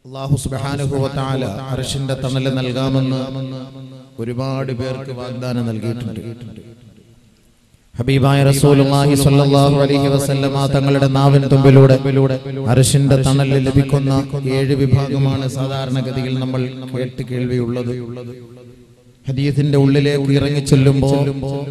അള്ളാഹു സുബാനുഭവത്താല അർഷിന്റെ തണല് നൽകാമെന്ന് ഒരുപാട് പേർക്ക് വാഗ്ദാനം നൽകിയിട്ടുണ്ട് ഹബീബായ റസൂലുള്ളാഹി സ്വല്ലല്ലാഹു അലൈഹി വസല്ലമ തങ്ങളുടെ നാവിൻ തുമ്പിലൂടെ അർഷിന്റെ തണലിൽ ലഭിക്കുന്ന ഏഴ് വിഭാഗമാണ് സാധാരണഗതിയിൽ നമ്മൾ കേട്ട് കേൾവിയുള്ളത് ഹദീസിന്റെ ഉള്ളിലേക്ക് ഇറങ്ങി ചെല്ലുമ്പോൾ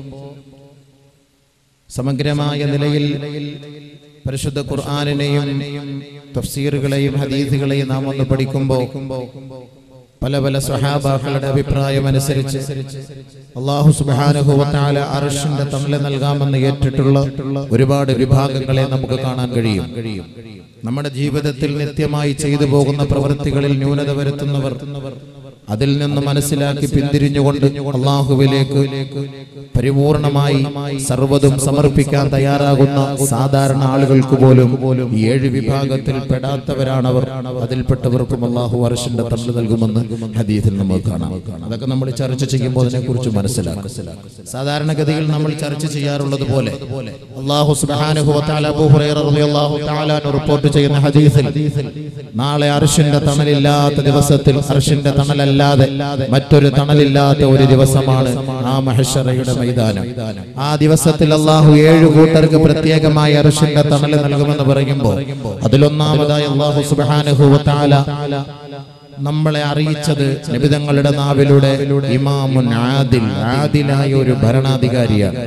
സമഗ്രമായ നിലയിൽ പരിശുദ്ധ ഖുർആാനിനെയും തഫ്സീറുകളെയും ഹദീസുകളെയും നാം ഒന്ന് പഠിക്കുമ്പോൾ പല പല സ്വഹാബാക്കളുടെ അഭിപ്രായം അനുസരിച്ച് അള്ളാഹു സുബാനുഭവത്താല അർഷിന്റെ തണല് നൽകാമെന്ന് ഏറ്റിട്ടുള്ള ഒരുപാട് വിഭാഗങ്ങളെ നമുക്ക് കാണാൻ കഴിയും നമ്മുടെ ജീവിതത്തിൽ നിത്യമായി ചെയ്തു പോകുന്ന പ്രവൃത്തികളിൽ ന്യൂനത വരുത്തുന്നവർ അതിൽ നിന്ന് മനസ്സിലാക്കി പിന്തിരിഞ്ഞുകൊണ്ട് അള്ളാഹുവിലേക്ക് പരിപൂർണമായി സർവ്വതും സമർപ്പിക്കാൻ തയ്യാറാകുന്ന സാധാരണ ആളുകൾക്ക് പോലും ഈ ഏഴ് വിഭാഗത്തിൽ പെടാത്തവരാണവർ അതിൽപ്പെട്ടവർക്കും അള്ളാഹു വർഷന്റെ തള്ളു നൽകുമെന്ന് ഹദീസിൽ നമുക്ക് കാണാം അതൊക്കെ നമ്മൾ ചർച്ച ചെയ്യുമ്പോൾ അതിനെക്കുറിച്ച് മനസ്സിലാക്കും സാധാരണഗതിയിൽ നമ്മൾ ചർച്ച ചെയ്യാറുള്ളത് പോലെ അള്ളാഹു സുബ്ഹാനഹു വ തആല അബൂ ഹുറൈറ റളിയല്ലാഹു തആല അൻഹു റിപ്പോർട്ട് ചെയ്യുന്ന ഹദീസിൽ നാളെ അർഷിന്റെ തണലില്ലാത്ത ദിവസത്തിൽ അർഷിന്റെ തണലല്ലാതെ മറ്റൊരു തണലില്ലാത്ത ഒരു ദിവസമാണ് ആ മഹഷറയുടെ മൈതാനം ആ ദിവസത്തിൽ അള്ളാഹു ഏഴു കൂട്ടർക്ക് പ്രത്യേകമായി അർഷിന്റെ തണൽ നൽകുമെന്ന് പറയുമ്പോൾ അതിലൊന്നാമതായി അള്ളാഹു സുബ്ഹാനഹു വ തആല നമ്മളെ അറിയിച്ചത് നിബിതങ്ങളുടെ നാവിലൂടെ ഇമാമുൻ ആദിൽ ആദിലായ ഒരു ഭരണാധികാരിയാണ്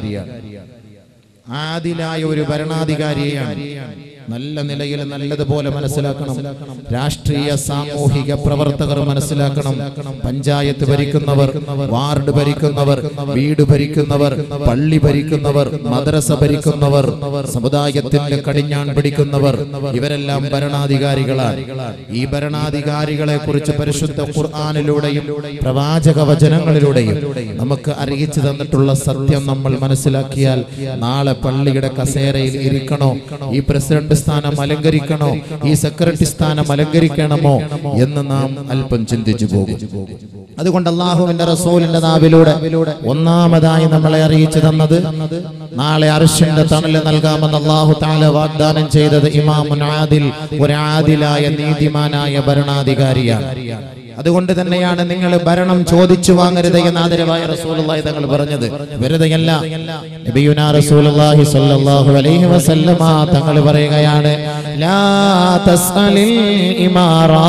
ആദിലായ ഒരു ഭരണാധികാരിയാണ് നല്ല നിലയിൽ നല്ലതുപോലെ മനസ്സിലാക്കണം രാഷ്ട്രീയ സാമൂഹിക പ്രവർത്തകർ മനസ്സിലാക്കണം പഞ്ചായത്ത് ഭരിക്കുന്നവർ വാർഡ് ഭരിക്കുന്നവർ വീട് ഭരിക്കുന്നവർ പള്ളി ഭരിക്കുന്നവർ മദ്രസ ഭരിക്കുന്നവർ സമുദായത്തിന്റെ കടിഞ്ഞാൺ പിടിക്കുന്നവർ ഇവരെല്ലാം ഭരണാധികാരികളാണ് ഈ ഭരണാധികാരികളെ കുറിച്ച് പരിശുദ്ധ ഖുർആാനിലൂടെയും പ്രവാചക വചനങ്ങളിലൂടെയും നമുക്ക് അറിയിച്ചു തന്നിട്ടുള്ള സത്യം നമ്മൾ മനസ്സിലാക്കിയാൽ നാളെ പള്ളിയുടെ കസേരയിൽ ഇരിക്കണോ ഈ പ്രസിഡന്റ് സ്ഥാനം അലങ്കരിക്കണോ ഈ സെക്രട്ടറി സ്ഥാനം അലങ്കരിക്കണമോ എന്ന് നാം അല്പം ചിന്തിച്ചു പോകും അതുകൊണ്ട് അള്ളാഹുവിന്റെ റസൂലിന്റെ നാവിലൂടെ ഒന്നാമതായി നമ്മളെ അറിയിച്ചു തന്നത് നാളെ അർഷിന്റെ തണല് നൽകാമെന്ന് അള്ളാഹു താല വാഗ്ദാനം ചെയ്തത് ഇമാമുൻ ആദിൽ ഒരു ആദിലായ നീതിമാനായ ഭരണാധികാരിയാണ് അതുകൊണ്ട് തന്നെയാണ് നിങ്ങൾ ഭരണം ചോദിച്ചു വാങ്ങരുത് എന്ന് ആദരവായ റസൂലുള്ളാഹി തങ്ങൾ പറഞ്ഞത് വെറുതെയല്ല നബിയുനാ റസൂലുള്ളാഹി സ്വല്ലല്ലാഹു അലൈഹി വസല്ലമ തങ്ങൾ പറയുകയാണ് ലാ തസ്അലിൽ ഇമാറാ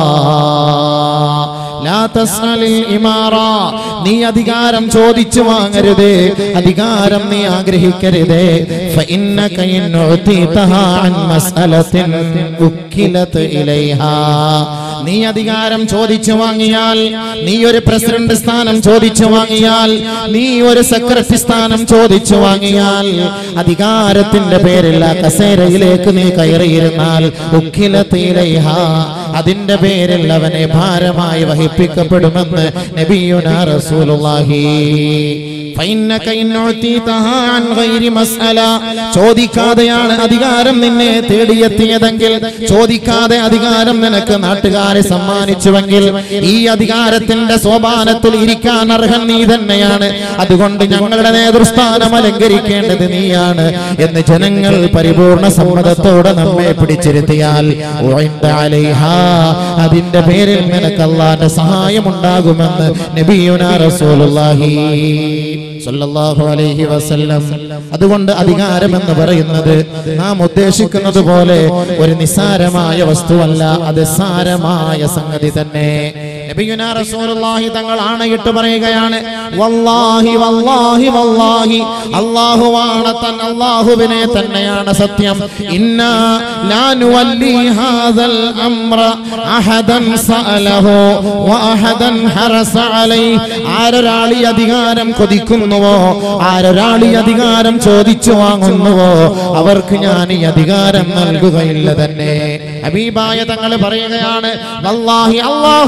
ലാ തസ്അലിൽ ഇമാറാ നീ അധികാരം ചോദിച്ചു വാങ്ങരുത് അധികാരം നീ ആഗ്രഹിക്കരുത് ഫഇന്നക ഇൻ ഉതീതഹാ അൻ മസ്അലത്തിൻ ഉക്കിലത് ഇലൈഹാ നീ അധികാരം ചോദിച്ചു വാങ്ങിയാൽ നീ ഒരു പ്രസിഡന്റ് സ്ഥാനം ചോദിച്ചു വാങ്ങിയാൽ നീ ഒരു സെക്രട്ടറി സ്ഥാനം ചോദിച്ചു വാങ്ങിയാൽ അധികാരത്തിന്റെ പേരിൽ ആ കസേരയിലേക്ക് നീ കയറിയിരുന്നാൽ ഉക്കിലത്തിലൈഹ അതിന്റെ പേരിൽ അവനെ ഭാരമായി വഹിപ്പിക്കപ്പെടുമെന്ന് നബിയുനാ റസൂലുള്ളാഹി ഫൈന്നക ഇൻ ഉതീതഹാ അൻ ഗൈരി മസ്അല ചോദിക്കാതെയാണ് അധികാരം നിന്നെ തേടിയെത്തിയതെങ്കിൽ ചോദിക്കാതെ അധികാരം നിനക്ക് നാട്ടുകാരെ സമ്മാനിച്ചുവെങ്കിൽ ഈ അധികാരത്തിന്റെ സോപാനത്തിൽ ഇരിക്കാൻ അർഹൻ നീ തന്നെയാണ് അതുകൊണ്ട് ഞങ്ങളുടെ നേതൃസ്ഥാനം അലങ്കരിക്കേണ്ടത് നീയാണ് എന്ന് ജനങ്ങൾ പരിപൂർണ സമ്മതത്തോടെ നമ്മെ പിടിച്ചിരുത്തിയാൽ ഉഇന്ദ അലൈഹാ അതിന്റെ പേരിൽ നിനക്ക് അള്ളാന്റെ സഹായം ഉണ്ടാകുമെന്ന് നബിയുനാ റസൂലുള്ളാഹി സല്ലല്ലാഹു അലൈഹി വസല്ലം അതുകൊണ്ട് അധികാരം എന്ന് പറയുന്നത് നാം ഉദ്ദേശിക്കുന്നത് പോലെ ഒരു നിസാരമായ വസ്തുവല്ല അത് സാരമായ സംഗതി തന്നെ നബിയുനാ റസൂലുള്ളാഹി തങ്ങൾ ആണയിട്ട് പറയുകയാണ് വല്ലാഹി വല്ലാഹി വല്ലാഹി അല്ലാഹുവാണ് തൻ അല്ലാഹുവിനെ തന്നെയാണ് സത്യം ഇന്നാ ലാ നുവല്ലി ഹാദൽ അംറ അഹദൻ സഅലഹു വഅഹദൻ ഹറസ അലൈ ആരൊരാൾ ഈ അധികാരം കൊതിക്കുന്നുവോ ആരൊരാൾ ഈ അധികാരം ചോദിച്ചു വാങ്ങുന്നുവോ അവർക്ക് ഞാൻ ഈ അധികാരം നൽകുകയില്ല തന്നെ ഹബീബായ തങ്ങൾ പറയുകയാണ് വല്ലാഹി അല്ലാഹുവേ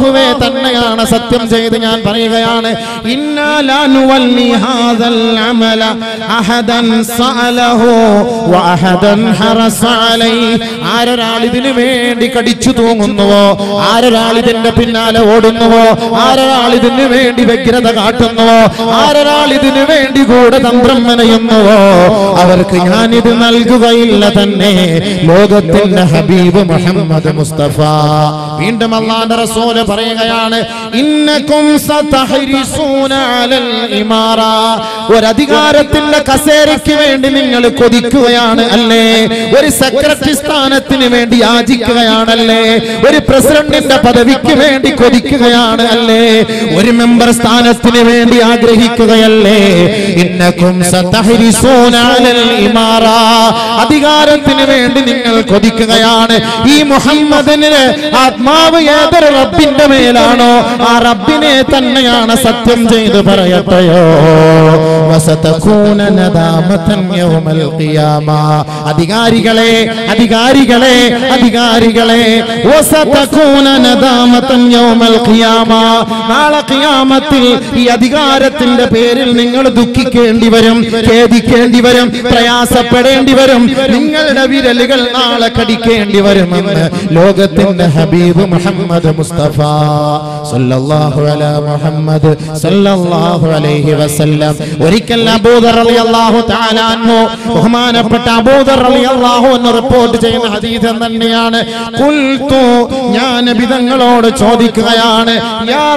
തന്നെയാണ് സത്യം ചെയ്ത് ഞാൻ പറയുകയാണ് ഇന്നാ ലാ നുവല്ലി ഹാദൽ അമല അഹദൻ സഅലഹു വഅഹദൻ ഹറസ അലൈഹി ആരൊരാൾ ഇതിനു വേണ്ടി കടിച്ചു തൂങ്ങുന്നുവോ ആരൊരാൾ ഇതിന്റെ പിന്നാലെ ഓടുന്നുവോ ആരൊരാൾ ഇതിനു വേണ്ടി വ്യഗ്രത കാട്ടുന്നുവോ ആരൊരാൾ ഇതിനു വേണ്ടി കൂടെ തന്ത്രം മെനയുന്നുവോ അവർക്ക് ഞാനിത് നൽകുകയില്ല തന്നെ ലോകത്തിന്റെ ഹബീബ് മുഹമ്മദ് മുസ്തഫ വീണ്ടും അള്ളാന്റെ റസൂല് പറയുകയാണ് ഇന്നക്കും സതഹരിസൂന അലൽ ഇമാറ ഒരു അധികാരത്തിന്റെ കസേരയ്ക്ക് വേണ്ടി നിങ്ങൾ കൊതിക്കുകയാണ് അല്ലേ ഒരു സെക്രട്ടറി സ്ഥാനത്തിന് വേണ്ടി യാചിക്കുകയാണല്ലേ ഒരു പ്രസിഡന്റിന്റെ പദവിക്ക് വേണ്ടി കൊതിക്കുകയാണ് അല്ലേ ഒരു മെമ്പർ സ്ഥാനത്തിന് വേണ്ടി ആഗ്രഹിക്കുകയല്ലേ ഇന്നക്കും സതഹരിസൂന അലൽ ഇമാറ അധികാരത്തിന് വേണ്ടി നിങ്ങൾ കൊതിക്കുകയാണ് ഈ മുഹമ്മദിന് ആത്മാവ് ഏതൊരു റബ്ബിന്റെ മേലാണോ ആ റബ്ബിനെ തന്നെയാണ് സത്യം ചെയ്ത് പറയട്ടെയോ വസതകൂന നദാമതൻ യൗമൽ ഖിയാമ അധികാരികളെ അധികാരികളെ അധികാരികളെ വസതകൂന നദാമതൻ യൗമൽ ഖിയാമ നാളെ ഖിയാമത്തിൽ ഈ അധികാരത്തിന്റെ പേരിൽ നിങ്ങൾ ദുഃഖിക്കേണ്ടി വരും ഖേദിക്കേണ്ടി വരും പ്രയാസപ്പെടേണ്ടി വരും നിങ്ങളുടെ വിരലുകൾ നാളെ കടിക്കേണ്ടി വരുമെന്ന് ലോകത്തിന്റെ ഹബീബ് മുഹമ്മദ് മുസ്തഫ സല്ലല്ലാഹു അലാ മുഹമ്മദ് സല്ലല്ലാഹു അലൈഹി വസല്ലം ഒരിക്കൽ അബൂദർ റളിയല്ലാഹു തആല അൻഹു ബഹുമാനപ്പെട്ട അബൂദർ റളിയല്ലാഹു അൻഹു റിപ്പോർട്ട് ചെയ്യുന്ന ഹദീസ് തന്നെയാണ് ഖുൽതു ഞാൻ നബി തങ്ങളോട് ചോദിക്കുകയാണ് യാ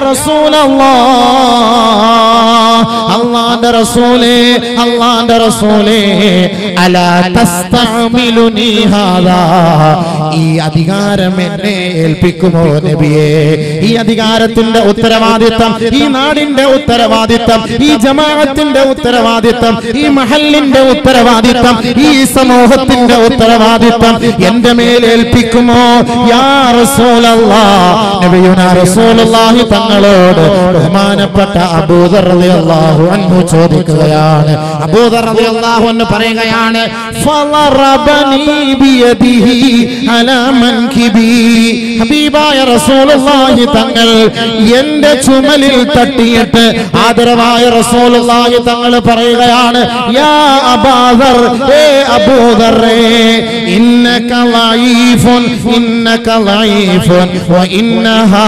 റസൂലല്ലാഹ് അല്ലാഹുവിന്റെ റസൂലേ അല്ലാഹുവിന്റെ റസൂലേ അലാ തസ്തഅമിലുനി ഹാദാ ഈ അധികാരം എന്നെ ഏൽപ്പിക്കുമോ നബിയെ ഈ അധികാരത്തിന്റെ ഉത്തരവാദിത്തം ഈ നാടിന്റെ ഉത്തരവാദിത്തം ഈ ജമാഅത്തിന്റെ ഉത്തരവാദിത്തം ഈ മഹലിന്റെ ഉത്തരവാദിത്തം ഈ സമൂഹത്തിന്റെ ഉത്തരവാദിത്തം എന്റെ മേൽ ഏൽപ്പിക്കുമോ യാ റസൂലല്ലാഹ് നബിയുനാ റസൂലുള്ളാഹി തങ്ങളോട് ബഹുമാനപ്പെട്ട അബൂദർ റളിയല്ലാഹു അൻഹു ചോദിക്കുകയാണ് അബൂദർ റളിയല്ലാഹു അൻഹു പറയുകയാണ് ഫളറബനി ബിയദിഹി അലാ മൻകിബി ഹബീബായ റസൂലുള്ളാഹി തങ്ങൾ എന്റെ ചുമലിൽ തട്ടിയിട്ട് ആദരവായ റസൂലുള്ളാഹി തങ്ങൾ പറയുകയാണ് യാ അബാദർ ഏ അബൂദറേ ഇന്നക ലഈഫുൻ ഇന്നക ലഈഫുൻ വ ഇന്നഹാ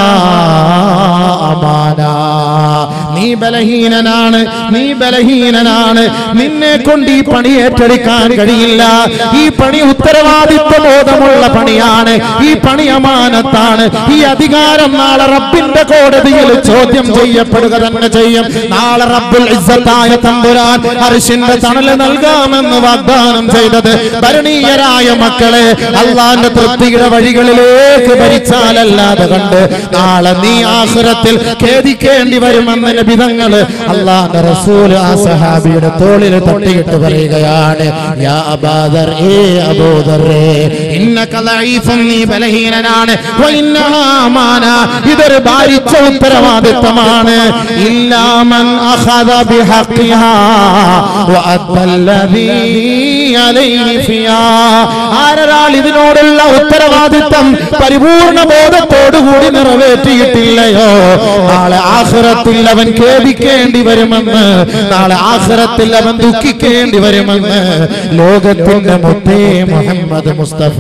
അമാന നീ ബലഹീനനാണ് നീ ബലഹീനനാണ് നിന്നെ കൊണ്ട് ഈ പണി ഏറ്റെടുക്കാൻ കഴിയില്ല ഈ പണി ഉത്തരവാദിത്വ ബോധമുള്ള പണിയാണ് ഈ പണി അമാനത്താണ് ഈ അധികാരം നാളെ റബ്ബിന്റെ കോടതിയിൽ ചോദ്യം ചെയ്യപ്പെടുക തന്നെ ചെയ്യും നാളെ റബ്ബുൽ ഇസ്സത്തായ തമ്പുരാൻ അരിശിന്റെ തണല് നൽകാമെന്ന് വാഗ്ദാനം ചെയ്തത് ഭരണീയരായ മക്കളെ അള്ളാന്റെ തൃപ്തിയുടെ വഴികളിലേക്ക് ഭരിച്ചാലല്ലാതെ കണ്ട് നാളെ നീ ആസുരത്തിൽ ഖേദിക്കേണ്ടി വരുമെന്ന് നബിതങ്ങള് അള്ളാന്റെ റസൂൽ ആ സഹാബിയുടെ തോളിൽ തട്ടിയിട്ട് പറയുകയാണ് യാ അബാദർ ഏ അബൂദറേ ഇന്നക ലഈഫുൻ നീ ബലഹീനനാണ് വ ഇന്നഹാ അമാന ഇതൊരു ഭാരിച്ച ഉത്തരവാദിത്തമാണ് ഇല്ലാമൻ അഖദ ബിഹഖിഹാ വ അദ്ദല്ലദീ അലൈഹി ഫിയാ ആരൊരാൾ ഇതിനോടുള്ള ഉത്തരവാദിത്തം പരിപൂർണ ബോധത്തോടുകൂടി നിറവേറ്റിയിട്ടില്ലയോ നാളെ ആഖിറത്തിൽ അവൻ ഖേദിക്കേണ്ടി വരുമെന്ന് നാളെ ആഖിറത്തിൽ അവൻ ദുഃഖിക്കേണ്ടി വരുമെന്ന് ലോകത്തിന്റെ മുത്തേ മുഹമ്മദ് മുസ്തഫ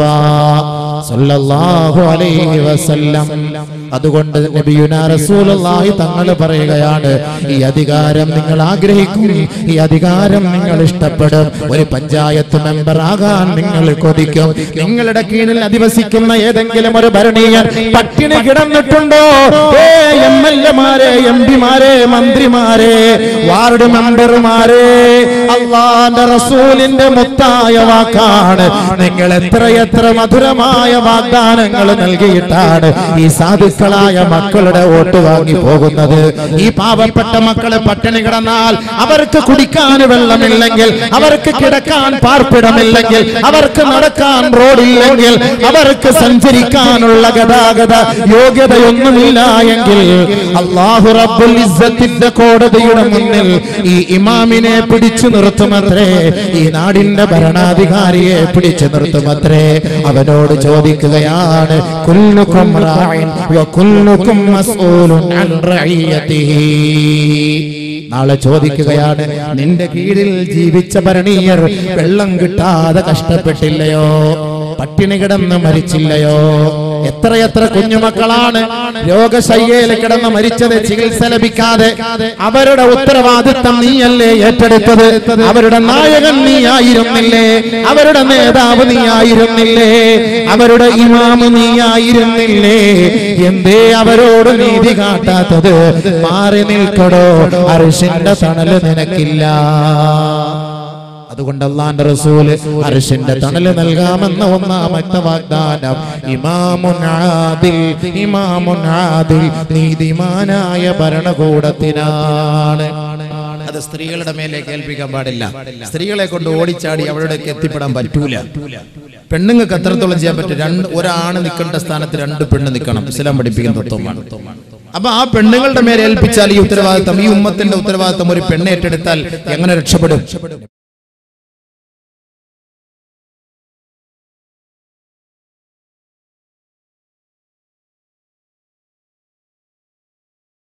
സല്ലല്ലാഹു അലൈഹി വസല്ലം അതുകൊണ്ട് നബിയുനാ റസൂലുള്ളാഹി തങ്ങൾ പറയുകയാണ് ഈ അധികാരം നിങ്ങൾ ആഗ്രഹിക്കും ഈ അധികാരം നിങ്ങൾ ഇഷ്ടപ്പെടും ഒരു പഞ്ചായത്ത് മെമ്പർ ആകാൻ നിങ്ങൾ കൊതിക്കും നിങ്ങളുടെ കീഴിൽ അധിവസിക്കുന്ന ഏതെങ്കിലും ഒരു ഭരണീയൻ പട്ടിണി കിടന്നിട്ടുണ്ടോ ഏ എം എൽ എമാരെ എം പിമാരെ മന്ത്രിമാരെ വാർഡ് മെമ്പർമാരെ അള്ളാന്റെ റസൂലിന്റെ മുത്തായ വാക്കാണ് നിങ്ങൾ എത്രയെത്ര മധുരമായ വാഗ്ദാനങ്ങൾ നൽകിയിട്ടാണ് ഈ സാധുക്കളായ മക്കളുടെ വോട്ട് വാങ്ങി പോകുന്നത് ഈ പാവപ്പെട്ട മക്കളെ പട്ടിണി കിടന്നാൽ അവർക്ക് കുടിക്കാൻ വെള്ളമില്ലെങ്കിൽ അവർക്ക് കിടക്കാൻ പാർപ്പിടമില്ലെങ്കിൽ അവർക്ക് നടക്കാൻ റോഡില്ലെങ്കിൽ അവർക്ക് സഞ്ചരിക്കാനുള്ള ഗതാഗത യോഗ്യതയൊന്നുമില്ല എങ്കിൽ അള്ളാഹു റബ്ബുൽ ഇസ്സത്തിന്റെ കോടതിയുടെ മുന്നിൽ ഈ ഇമാമിനെ പിടിച്ചു നിർത്തുമത്രേ ഈ നാടിന്റെ ഭരണാധികാരിയെ പിടിച്ചു നിർത്തുമത്രേ അവനോട് ചോദിക്കും ചോദിക്കുകയാണ് കുല്ലുക്കും റാഇൻ വ കുല്ലുക്കും മസ്ഊലുൻ അൻ റഇയതിഹി നാളെ ചോദിക്കുകയാണ് നിന്റെ കീഴിൽ ജീവിച്ച ഭരണീയർ വെള്ളം കിട്ടാതെ കഷ്ടപ്പെട്ടില്ലയോ പട്ടിണി കിടന്ന് മരിച്ചില്ലയോ എത്രയെത്ര കുഞ്ഞുമക്കളാണ് രോഗശയ്യയിൽ കിടന്ന് മരിച്ചത് ചികിത്സ ലഭിക്കാതെ അവരുടെ ഉത്തരവാദിത്തം നീയല്ലേ ഏറ്റെടുത്തത് അവരുടെ നായകൻ നീ ആയിരുന്നില്ലേ അവരുടെ നേതാവ് നീ ആയിരുന്നില്ലേ അവരുടെ ഇമാമ് നീ ആയിരുന്നില്ലേ എന്തേ അവരോട് നീതി കാട്ടാത്തത് മാറി നിൽക്കടോ അരിശിന്റെ തണല് നിനക്കില്ല അതുകൊണ്ട് അള്ളാന്റെ റസൂല് അരിശിന്റെ തണല് നൽകാമെന്ന ഒന്നാമത്തെ വാഗ്ദാനം ഇമാമുൻ ആദിൽ ഇമാമുൻ ആദിൽ നീതിമാനായ ഭരണകൂടത്തിനാണ് അത് സ്ത്രീകളുടെ മേലെ കേൾപ്പിക്കാൻ പാടില്ല സ്ത്രീകളെ കൊണ്ട് ഓടിച്ചാടി അവരുടെ എത്തിപ്പെടാൻ പറ്റൂല പെണ്ണുങ്ങൾക്ക് എത്രത്തോളം ചെയ്യാൻ പറ്റും രണ്ട് ഒരാണ് നിൽക്കേണ്ട സ്ഥാനത്ത് രണ്ട് പെണ്ണ് നിൽക്കണം ഇസ്ലാം പഠിപ്പിക്കുന്ന തത്വമാണ് അപ്പൊ ആ പെണ്ണുങ്ങളുടെ മേലെ ഏൽപ്പിച്ചാൽ ഈ ഉത്തരവാദിത്തം ഈ ഉമ്മത്തിന്റെ ഉത്തരവാദിത്തം ഒരു പെണ്ണ് ഏറ്റെടുത്താൽ എങ്ങനെ രക്ഷപ്പെടും